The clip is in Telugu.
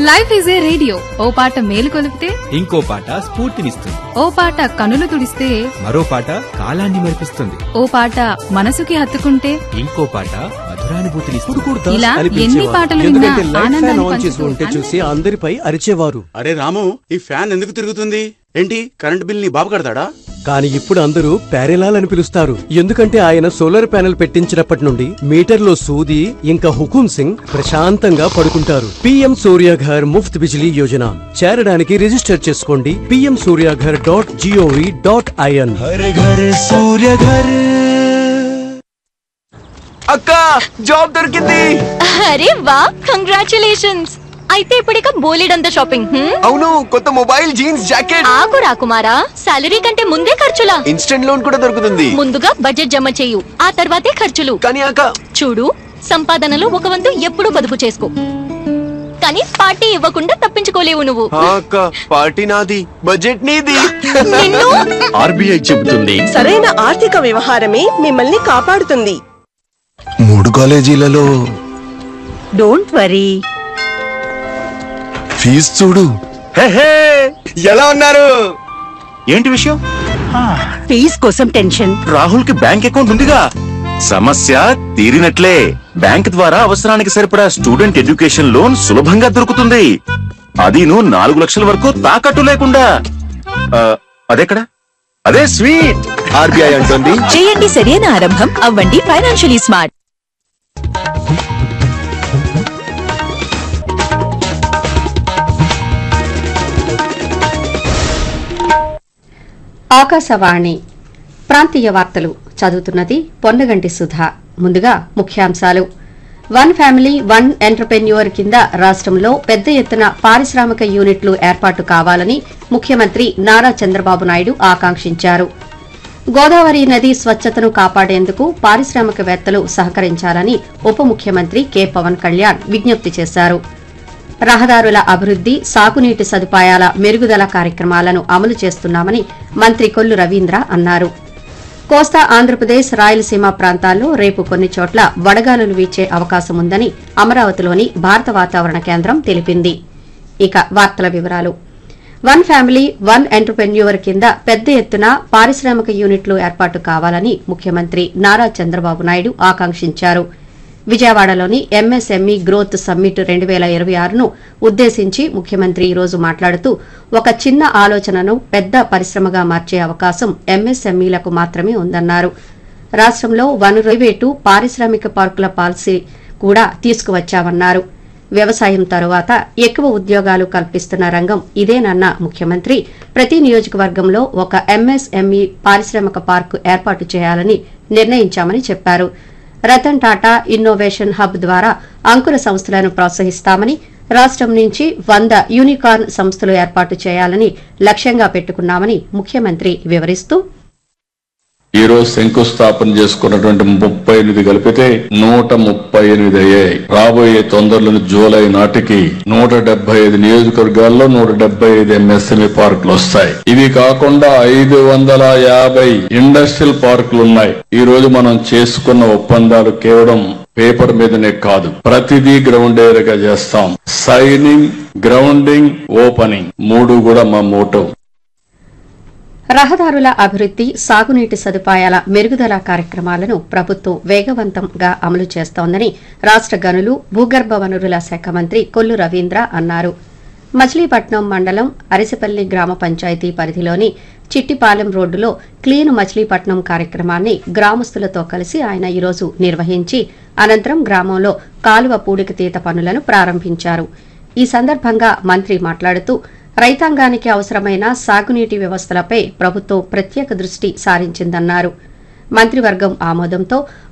లైఫ్ ఈజ్ ఏ రేడియో ఓ పాట మేలు కొలిపితే ఇంకో పాట స్ఫూర్తినిస్తుంది ఓ పాట కనులు తుడిస్తే మరో పాట కాలాన్ని మరిపిస్తుంది ఓ పాట మనసుకి హత్తుకుంటే ఇంకో పాట మధురానుభూతినిస్తుంది ఇలా ఎన్ని అనిపించేవారు. పాటలు విన్నా ఎందుకంటే లైట్ ఫ్యాన్ ఆనందాన్ని ఆన్ చేసి పంచుతూ ఉంటే చూసి అందరిపై అరిచేవారు అరే రాము ఈ ఫ్యాన్ ఎందుకు తిరుగుతుంది ఏంటి కరెంట్ బిల్ నీ బాబు కడతాడా కానీ ఇప్పుడు అందరూ ప్యారెలాల్ అని పిలుస్తారు ఎందుకంటే ఆయన సోలార్ ప్యానెల్ పెట్టించినప్పటి నుండి మీటర్లో సూది ఇంకా హుకుం సింగ్ ప్రశాంతంగా పడుకుంటారు పిఎం సూర్యాఘర్ ముఫ్త్ బిజిలీ యోజన చేరడానికి రిజిస్టర్ చేసుకోండి PM Suryaghar dot G O V dot I N అక్క జాబ్ దొరికింది అరే వా కంగ్రాచులేషన్స్ అయితే ఇప్పుడిక బోలెడంత షాపింగ్ హ్మ్? అవును కొత్త మొబైల్ జీన్స్ జాకెట్ ఆగు రాకుమారా సాలరీ కంటే ముందే ఖర్చులా ఇన్స్టెంట్ లోన్ కూడా దొరుకుతుంది ముందుగా బడ్జెట్ జమ చేయు ఆ తర్వాతే ఖర్చులు కానీ అక్క చూడు సంపాదనలో ఒక వంతు ఎప్పుడూ పొదుపు చేసుకో కానీ పార్టీ ఇవ్వకుండా తప్పించుకోలేవు నువ్వు ఆ అక్క పార్టీ నాది బడ్జెట్ నీది నిన్ను ఆర్బీఐ చెబుతుంది సరైన ఆర్థిక వ్యవహారమే మిమ్మల్ని కాపాడుతుంది మూడు కాలేజీలలో డోంట్ వరీ ఫీజు చూడు ఎలా ఉన్నారు ఏంటి విషయం ఫీజ్ కోసం టెన్షన్ రాహుల్ కి బ్యాంక్ అకౌంట్ ఉందిగా సమస్య తీరినట్లే బ్యాంక్ ద్వారా అవసరానికి సరిపడా స్టూడెంట్ ఎడ్యుకేషన్ లోన్ సులభంగా దొరుకుతుంది అదీను నాలుగు లక్షల వరకు తాకట్టు లేకుండా ఆ, అదెక్కడ అదే స్వీట్ ఆర్బీఐ అంటుంది చేయండి సరైన ఆరంభం అవ్వండి ఫైనాన్షియలీ స్మార్ట్ ఆకాశవాణి ప్రాంతీయ వార్తలు చదువుతున్నది పొన్నగంటి సుధా ముందుగా ముఖ్యాంశాలు వన్ ఫ్యామిలీ వన్ ఎంటర్ప్రెన్యూర్ కింద రాష్ట్రంలో పెద్ద ఎత్తున పారిశ్రామిక యూనిట్లు ఏర్పాటు కావాలని ముఖ్యమంత్రి నారా చంద్రబాబు నాయుడు ఆకాంక్షించారు గోదావరి నది స్వచ్ఛతను కాపాడేందుకు పారిశ్రామికవేత్తలు సహకరించాలని ఉప ముఖ్యమంత్రి కె పవన్ కళ్యాణ్ విజ్ఞప్తి చేశారు రహదారుల అభివృద్ది సాగునీటి సదుపాయాల మెరుగుదల కార్యక్రమాలను అమలు చేస్తున్నామని మంత్రి కొల్లు రవీంద్ర అన్నారు కోస్తా ఆంధ్రప్రదేశ్ రాయలసీమ ప్రాంతాల్లో రేపు కొన్ని చోట్ల వడగాలులు వీచే అవకాశం ఉందని అమరావతిలోని భారత వాతావరణ కేంద్రం తెలిపింది ఇక వార్తల వివరాలు వన్ ఫ్యామిలీ వన్ ఎంటర్ప్రెన్యూర్ కింద పెద్ద ఎత్తున పారిశ్రామిక యూనిట్లు ఏర్పాటు కావాలని ముఖ్యమంత్రి నారా చంద్రబాబు నాయుడు ఆకాంక్షించారు విజయవాడలోని ఎంఎస్ఎంఈ గ్రోత్ సమ్మిట్ రెండు వేల ఇరవై ఆరును ఉద్దేశించి ముఖ్యమంత్రి ఈ రోజు మాట్లాడుతూ ఒక చిన్న ఆలోచనను పెద్ద పరిశ్రమగా మార్చే అవకాశం ఎంఎస్ఎంఈలకు మాత్రమే ఉందన్నారు రాష్ట్రంలో వను ప్రైవేటు పారిశ్రామిక పార్కుల పాలసీ కూడా తీసుకువచ్చామన్నారు వ్యవసాయం తరువాత ఎక్కువ ఉద్యోగాలు కల్పిస్తున్న రంగం ఇదేనన్న ముఖ్యమంత్రి ప్రతి నియోజకవర్గంలో ఒక ఎంఎస్ఎంఈ పారిశ్రామిక పార్కు ఏర్పాటు చేయాలని నిర్ణయించామని చెప్పారు రతన్ టాటా ఇన్నోవేషన్ హబ్ ద్వారా అంకుర సంస్థలను ప్రోత్సహిస్తామని రాష్ట్రం నుంచి వంద యూనికార్న్ సంస్థలు ఏర్పాటు చేయాలని లక్ష్యంగా పెట్టుకున్నామని ముఖ్యమంత్రి వివరిస్తూ ఈ రోజు శంకుస్థాపన చేసుకున్నటువంటి ముప్పై ఎనిమిది కలిపితే నూట ముప్పై ఎనిమిది అయ్యాయి రాబోయే తొందరలోని జూలై నాటికి నూట డెబ్బై ఐదు నియోజకవర్గాల్లో నూట డెబ్బై ఐదు ఎంఎస్ఎంఈ పార్కులు వస్తాయి ఇవి కాకుండా ఐదు వందల యాభై ఇండస్ట్రియల్ పార్కులు ఉన్నాయి ఈ రోజు మనం చేసుకున్న ఒప్పందాలు కేవలం పేపర్ మీదనే కాదు ప్రతిదీ గ్రౌండ్ ఏరియాగా చేస్తాం సైనింగ్ గ్రౌండింగ్ ఓపెనింగ్ మూడు కూడా మా మోటో రహదారుల అభివృద్ది సాగునీటి సదుపాయాల మెరుగుదల కార్యక్రమాలను ప్రభుత్వం వేగవంతంగా అమలు చేస్తోందని రాష్ట గనులు భూగర్భ వనరుల శాఖ మంత్రి కొల్లు రవీంద్ర అన్నారు మచిలీపట్నం మండలం అరిసిపల్లి గ్రామ పంచాయతీ పరిధిలోని చిట్టిపాలెం రోడ్డులో క్లీన్ మచిలీపట్నం కార్యక్రమాన్ని గ్రామస్తులతో కలిసి ఆయన ఈరోజు నిర్వహించి అనంతరం గ్రామంలో కాలువ పూడికతీత పనులను ప్రారంభించారు ఈ సందర్భంగా మంత్రి మాట్లాడుతూ రైతాంగానికి అవసరమైన సాగునీటి వ్యవస్థలపై ప్రభుత్వం ప్రత్యేక దృష్టి సారించిందన్నారు మంత్రివర్గం ఆమోదంతో